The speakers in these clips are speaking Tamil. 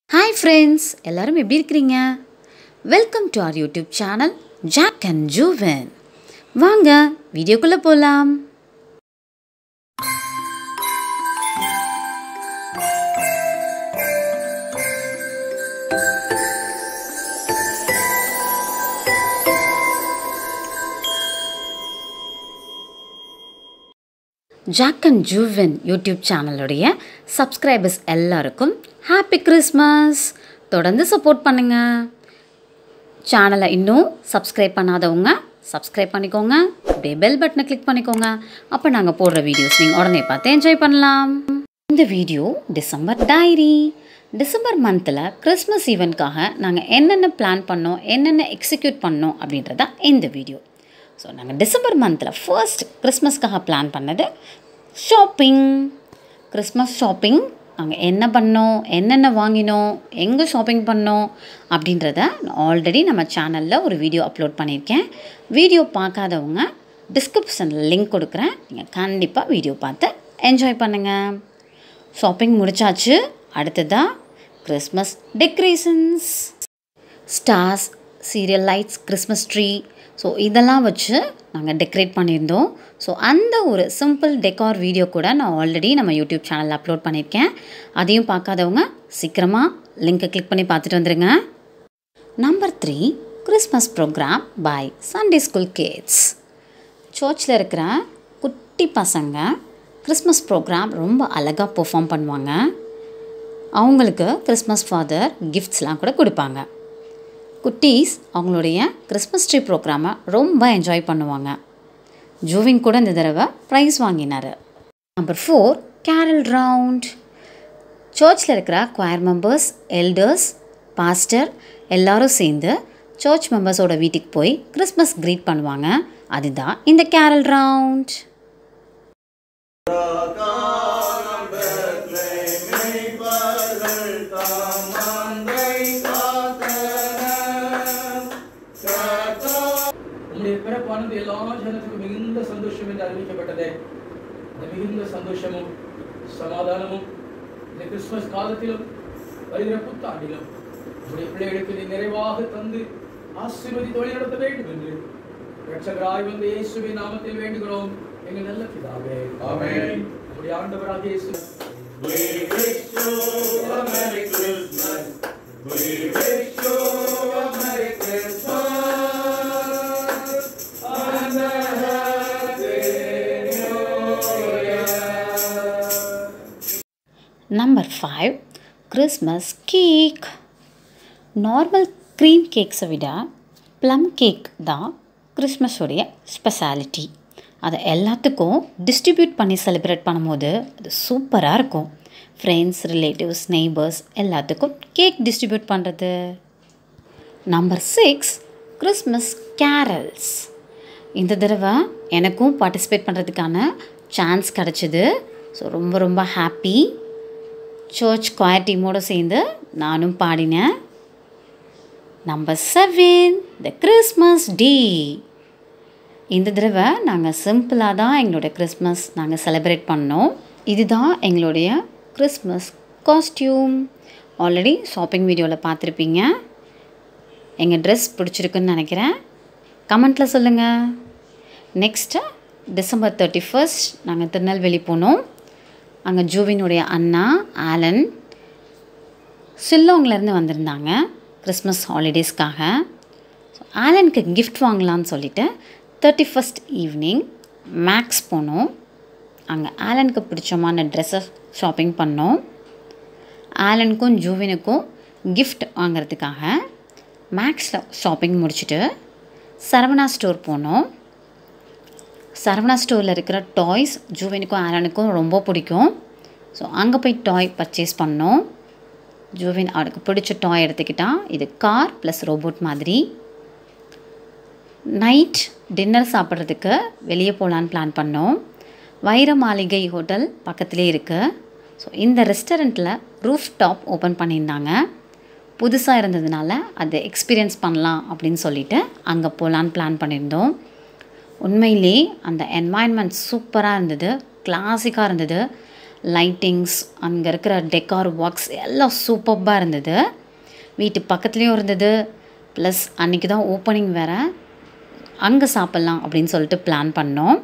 ஹாய் ஃப்ரெண்ட்ஸ் எல்லாரும் எப்படி இருக்கிறீங்க welcome to our YouTube channel Jack and Juvan வாங்க வீடியோக்குள்ளே போகலாம் ஜாக் அண்ட் ஜூவன் யூடியூப் சேனலுடைய சப்ஸ்கிரைபர்ஸ் எல்லாருக்கும் ஹாப்பி கிறிஸ்மஸ் தொடர்ந்து சப்போர்ட் பண்ணுங்கள் சேனலை இன்னும் சப்ஸ்கிரைப் பண்ணாதவங்க சப்ஸ்கிரைப் பண்ணிக்கோங்க அப்படியே பெல் பட்டனை கிளிக் பண்ணிக்கோங்க அப்போ நாங்கள் போடுற வீடியோஸ் நீங்கள் உடனே பார்த்து என்ஜாய் பண்ணலாம் இந்த வீடியோ டிசம்பர் டைரி டிசம்பர் மந்தில் கிறிஸ்மஸ் ஈவெண்ட்காக நாங்கள் என்னென்ன பிளான் பண்ணோம் என்னென்ன எக்ஸிக்யூட் பண்ணோம் அப்படின்றத இந்த வீடியோ ஸோ நாங்கள் டிசம்பர் மந்தில் ஃபர்ஸ்ட் கிறிஸ்மஸ்க்காக பிளான் பண்ணது ஷாப்பிங் கிறிஸ்மஸ் ஷாப்பிங் நாங்கள் என்ன பண்ணோம் என்னென்ன வாங்கினோம் எங்கே ஷாப்பிங் பண்ணோம் அப்படின்றத ஆல்ரெடி நம்ம சேனலில் ஒரு வீடியோ அப்லோட் பண்ணியிருக்கேன் வீடியோ பார்க்காதவங்க டிஸ்கிரிப்ஷனில் லிங்க் கொடுக்குறேன் நீங்கள் கண்டிப்பாக வீடியோ பார்த்து என்ஜாய் பண்ணுங்கள் ஷாப்பிங் முடிச்சாச்சு அடுத்ததாக Christmas decorations stars serial lights Christmas tree so இதெல்லாம் வச்சு நாங்கள் டெக்கரேட் பண்ணியிருந்தோம் ஸோ அந்த ஒரு சிம்பிள் டெக்கார் வீடியோ கூட நான் ஆல்ரெடி நம்ம யூடியூப் சேனலில் அப்லோட் பண்ணியிருக்கேன் அதையும் பார்க்காதவங்க சீக்கிரமாக லிங்க்கை கிளிக் பண்ணி பார்த்துட்டு வந்துடுங்க number three Christmas programme by Sunday school kids சர்ச்சில் இருக்கிற குட்டி பசங்க கிறிஸ்மஸ் ப்ரோக்ராம் ரொம்ப அழகாக பெர்ஃபார்ம் பண்ணுவாங்க அவங்களுக்கு கிறிஸ்மஸ் ஃபாதர் கிஃப்ட்ஸ்லாம் கூட கொடுப்பாங்க குட்டீஸ் அவங்களுடைய கிறிஸ்மஸ் ட்ரீ ப்ரோக்ராமை ரொம்ப என்ஜாய் பண்ணுவாங்க ஜூவின் கூட இந்த தடவை ப்ரைஸ் வாங்கினார் நம்பர் ஃபோர் கேரல் ரவுண்ட் சர்ச்சில் இருக்கிற குயர் மெம்பர்ஸ் எல்டர்ஸ் பாஸ்டர் எல்லாரும் சேர்ந்து சர்ச் மெம்பர்ஸோட வீட்டுக்கு போய் கிறிஸ்மஸ் க்ரீட் பண்ணுவாங்க அதுதான் இந்த கேரல் ரவுண்ட் உம்முடைய பிறப்பானது எல்லா ஜனத்துக்கும் மிகுந்த சந்தோஷம் என்று அறிவிக்கப்பட்டதே இந்த மிகுந்த சந்தோஷமும் சமாதானமும் இந்த கிறிஸ்துமஸ் காலத்திலும் வருகிற புத்தாண்டிலும் உடைய பிள்ளைகளுக்கு நீ நிறைவாக தந்து ஆசீர்வதி தொழில் நடத்த வேண்டும் என்று ரட்சகராய் வந்த இயேசுவின் நாமத்தில் வேண்டுகிறோம் எங்கள் நல்ல பிதாவே ஆமென். உடைய ஆண்டவராக இயேசு number five Christmas cake normal cream கேக்ஸை விட ப்ளம் கேக் தான் கிறிஸ்மஸோடைய ஸ்பெஷாலிட்டி அதை எல்லாத்துக்கும் டிஸ்ட்ரிபியூட் பண்ணி செலிப்ரேட் பண்ணும்போது அது சூப்பராக இருக்கும் ஃப்ரெண்ட்ஸ் ரிலேட்டிவ்ஸ் நெய்பர்ஸ் எல்லாத்துக்கும் கேக் டிஸ்ட்ரிபியூட் பண்ணுறது நம்பர் சிக்ஸ் கிறிஸ்மஸ் கேரல்ஸ் இந்த தடவை எனக்கும் பார்ட்டிசிபேட் பண்ணுறதுக்கான சான்ஸ் கிடச்சிது ஸோ ரொம்ப ரொம்ப ஹாப்பி சர்ச் குவார் டீமோடு சேர்ந்து நானும் பாடினேன் number seven the Christmas day இந்த தடவை நாங்கள் சிம்பிளாக தான் எங்களுடைய கிறிஸ்மஸ் நாங்கள் செலிப்ரேட் பண்ணோம் இதுதான் எங்களுடைய கிறிஸ்மஸ் காஸ்டியூம் ஆல்ரெடி ஷாப்பிங் வீடியோவில் பார்த்துருப்பீங்க எங்கள் ட்ரெஸ் பிடிச்சிருக்குன்னு நினைக்கிறேன் கமெண்ட்டில் சொல்லுங்கள் நெக்ஸ்ட்டு டிசம்பர் தேர்ட்டி ஃபர்ஸ்ட் நாங்கள் திருநெல்வேலி போனோம் அங்கே ஜூவினுடைய அண்ணா ஆலன் சில்லோங்லேருந்து வந்திருந்தாங்க கிறிஸ்மஸ் ஹாலிடேஸ்க்காக ஸோ ஆலனுக்கு கிஃப்ட் வாங்கலான்னு சொல்லிட்டு தேர்ட்டி ஃபஸ்ட் ஈவினிங் மேக்ஸ் போனோம் அங்கே ஆலனுக்கு பிடிச்சமான ட்ரெஸ்ஸை ஷாப்பிங் பண்ணோம் ஆலனுக்கும் ஜூவினுக்கும் கிஃப்ட் வாங்குறதுக்காக மேக்ஸில் ஷாப்பிங் முடிச்சுட்டு சரவணா ஸ்டோர் போனோம் சரவணா ஸ்டோரில் இருக்கிற டாய்ஸ் ஜூவினுக்கும் ஆலனுக்கும் ரொம்ப பிடிக்கும் ஸோ அங்கே போய் டாய் பர்ச்சேஸ் பண்ணோம் ஜூவின் அவனுக்கு பிடிச்ச டாய் எடுத்துக்கிட்டான் இது கார் ப்ளஸ் ரோபோட் மாதிரி நைட் டின்னர் சாப்பிட்றதுக்கு வெளியே போகலான்னு பிளான் பண்ணோம் வைர மாளிகை ஹோட்டல் பக்கத்திலே இருக்குது ஸோ இந்த ரெஸ்டாரண்ட்டில் ரூஃப் டாப் ஓப்பன் பண்ணியிருந்தாங்க புதுசாக இருந்ததுனால அதை எக்ஸ்பீரியன்ஸ் பண்ணலாம் அப்படின்னு சொல்லிட்டு அங்கே போகலான்னு பிளான் பண்ணியிருந்தோம் உண்மையிலே அந்த என்வாயன்மெண்ட் சூப்பராக இருந்தது கிளாசிக்காக இருந்தது லைட்டிங்ஸ் அங்கே இருக்கிற டெக்கார் ஒர்க்ஸ் எல்லாம் சூப்பர்பாக இருந்தது வீட்டு பக்கத்துலேயும் இருந்தது ப்ளஸ் அன்றைக்கி தான் ஓப்பனிங் வேறு அங்கே சாப்பிட்லாம் அப்படின்னு சொல்லிட்டு பிளான் பண்ணோம்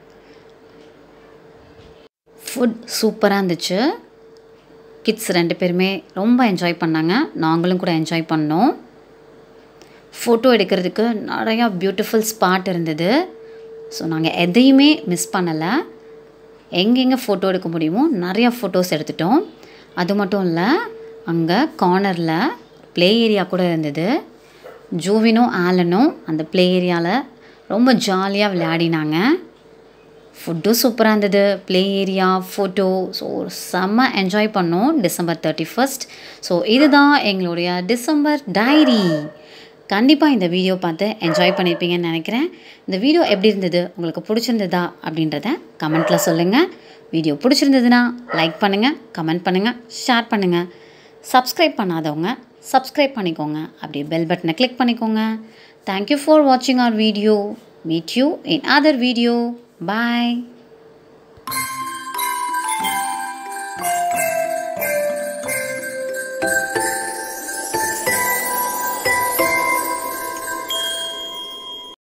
ஃபுட் சூப்பராக இருந்துச்சு கிட்ஸ் ரெண்டு பேருமே ரொம்ப என்ஜாய் பண்ணாங்க நாங்களும் கூட என்ஜாய் பண்ணோம் ஃபோட்டோ எடுக்கிறதுக்கு நிறையா பியூட்டிஃபுல் ஸ்பாட் இருந்தது ஸோ நாங்கள் எதையுமே மிஸ் பண்ணலை எங்கெங்கே ஃபோட்டோ எடுக்க முடியுமோ நிறையா ஃபோட்டோஸ் எடுத்துட்டோம் அது மட்டும் இல்லை அங்கே கார்னரில் ப்ளே ஏரியா கூட இருந்தது ஜூவினும் ஆலனும் அந்த ப்ளே ஏரியாவில் ரொம்ப ஜாலியாக விளையாடினாங்க ஃபுட்டும் சூப்பராக இருந்தது ப்ளே ஏரியா ஃபோட்டோ ஸோ செம்ம என்ஜாய் பண்ணோம் டிசம்பர் தேர்ட்டி ஃபஸ்ட் ஸோ இதுதான் எங்களுடைய டிசம்பர் டைரி கண்டிப்பாக இந்த வீடியோ பார்த்து என்ஜாய் பண்ணியிருப்பீங்கன்னு நினைக்கிறேன் இந்த வீடியோ எப்படி இருந்தது உங்களுக்கு பிடிச்சிருந்ததா அப்படின்றத கமெண்ட்டில் சொல்லுங்கள் வீடியோ பிடிச்சிருந்ததுன்னா லைக் பண்ணுங்கள் கமெண்ட் பண்ணுங்கள் ஷேர் பண்ணுங்கள் சப்ஸ்கிரைப் பண்ணாதவங்க சப்ஸ்கிரைப் பண்ணிக்கோங்க அப்படியே பெல் பட்டனை கிளிக் பண்ணிக்கோங்க தேங்க்யூ ஃபார் வாட்சிங் our video meet you in other video bye